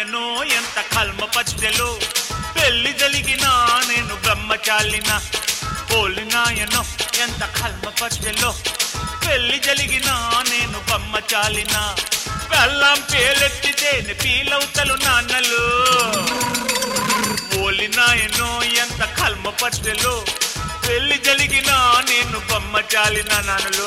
నాయనో ఎంత కల్మ పచ్చలో పెళ్లి జరిగినా నేను బ్రహ్మచాలిన పోలి నాయనో ఎంత కల్మ పచ్చలో పెళ్లి జరిగినా నేను బ్రహ్మచాలిన బెల్లం పేలెత్తితేనే పీలవుతలు నాన్నలు ఓలి నాయనో ఎంత కల్మ పచ్చలో పెళ్లి జరిగినా నేను బ్రహ్మచాలిన నాన్నలు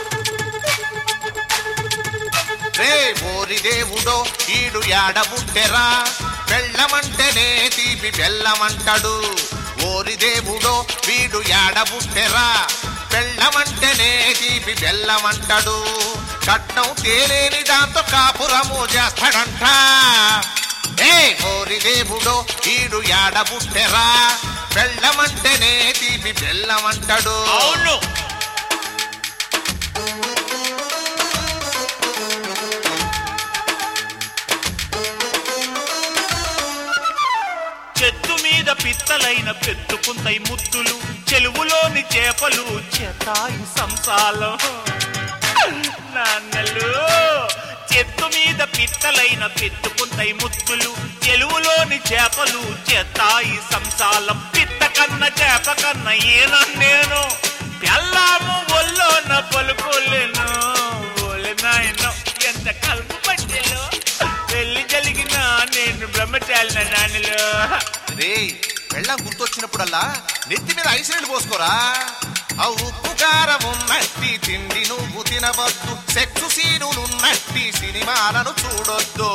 రే ఓరి దేవుడో ఈడు యాడబుట్టెరా బెల్లమంటేనే తీపి బెల్లమంటాడు ఓరి దేవుడో వీడు యాడబుట్టెరా బెల్లమంటేనే తీపి బెల్లమంటాడు కట్నం తేలేని దాంతో కాపురము చేస్తాడంట ఏ ఓరి దేవుడో ఈడు యాడబుట్టెరా బెల్లమంటేనే తీపి బెల్లమంటాడు అవును చెట్టు మీద పిత్తలైన పెట్టుకుంటాయి ముద్దులు చెలువులోని చేపలు చేతాయి సంసాలం నాన్నలు చెట్టు మీద పిత్తలైన పెట్టుకుంటాయి ముద్దులు చెలువులోని చేపలు చేతాయి సంసాలం పిత్త కన్న చేప కన్న ఏనా నేను పెళ్ళాము ఒళ్ళోన పలుకోలేను ఓలే నాయనో ఎంత కలుపు పట్టెలో పెళ్లి జరిగిన నేను బ్రహ్మచారిన నాన్నలు రే వెళ్ళం గుర్తొచ్చినప్పుడల్లా నెత్తి మీద ఐశ్వర్యులు పోసుకోరా ఆ ఉప్పు కారం ఉన్నట్టి తిండి నువ్వు తినవద్దు సెక్సు సీనులున్నట్టి సినిమాలను చూడొద్దు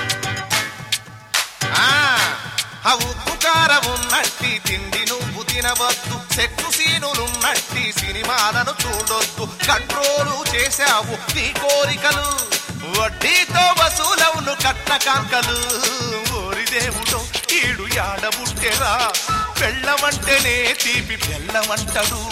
ఆ ఆ ఉప్పు కారం ఉన్నట్టి తిండి నువ్వు తినవద్దు సెక్సు సీనులున్నట్టి సినిమాలను చూడొద్దు కంట్రోలు చేశావు నీ కోరికలు వడ్డీతో వసూలవును కట్న కాంకలు ఓరి దేవుడో కీడు యాడబుట్టెరా బెల్లమంటేనే తీపి బెల్లమంటడు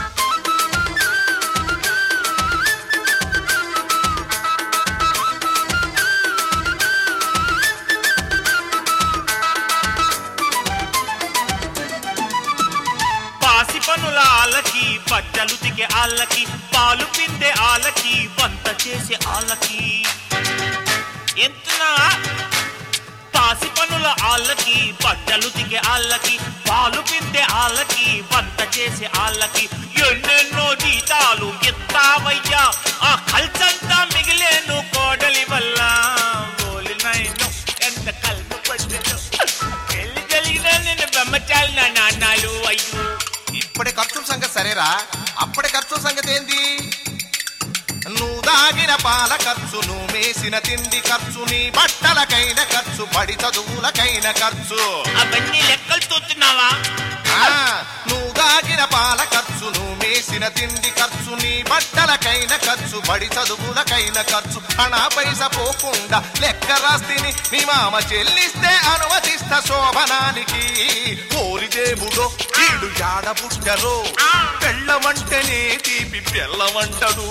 పాసి పనుల ఆలకి బట్టలు దిగే ఆళ్ళకి పాలు పిండే ఆళ్ళకి వంట చేసే ఆళ్ళకి ఎంతున్నా పాసి పనుల ఆళ్ళకి బట్టలు దిగే ఆళ్ళకి పాలు పిండే ఆళ్ళకి వంట చేసే ఆళ్ళకి ఎన్నెన్నో జీతాలు ఎత్తావయ్యా ఆ కల్చంతా మిగిలేను కోడలి వల్ల ఓలినైను ఎంత కల్పు పడ్డను పెళ్లి జరిగిన నేను బ్రహ్మచారి నా నాన్నాలు అయ్యో ఇప్పటి ఖర్చుల సంగతి సరేరా అప్పటి ఖర్చుల సంగతి ఏంది నువ్వు దాగిన పాల ఖర్చు నువ్వు మేసిన తిండి ఖర్చు నీ బట్టలకైన ఖర్చు బడి చదువులకైన ఖర్చు అవన్నీ లెక్కలు చూస్తున్నావా ఆ, నువ్వు దాగిన పాల ఖర్చు నువ్వు మేసిన తిండి ఖర్చు నీ బట్టలకైన ఖర్చు బడి చదువులకైన ఖర్చు హణ పైస పోకుండా లెక్క రాస్తిని నీ మామ చెల్లిస్తే అనుమతిస్త శోభనానికి ఓరి దేవుడో కీడు యాడబుట్టరో బెల్లమంటేనే తీపి బెల్లమంటడు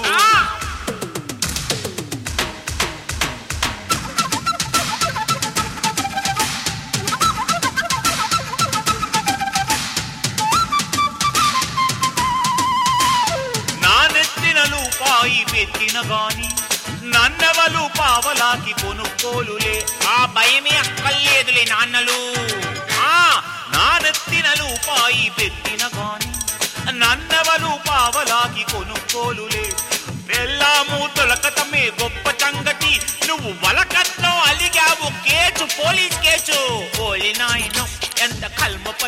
నా నెత్తిన రూపాయి పెట్టిన గాని నన్నవలు పావలాకి కొనుక్కోలులే ఆ భయమే అక్కర్లేదులే నాన్నలు ఆ నా నెత్తిన రూపాయి పెట్టిన గాని నన్నవలు పావలాకి కొనుక్కోలులే వెళ్ళాము తొలకతమే గొప్ప సంగతి నువ్వు వలకట్నం అలిగావు కేసు పోలీస్ కేసు పోలి నాయను ఎంత కల్మ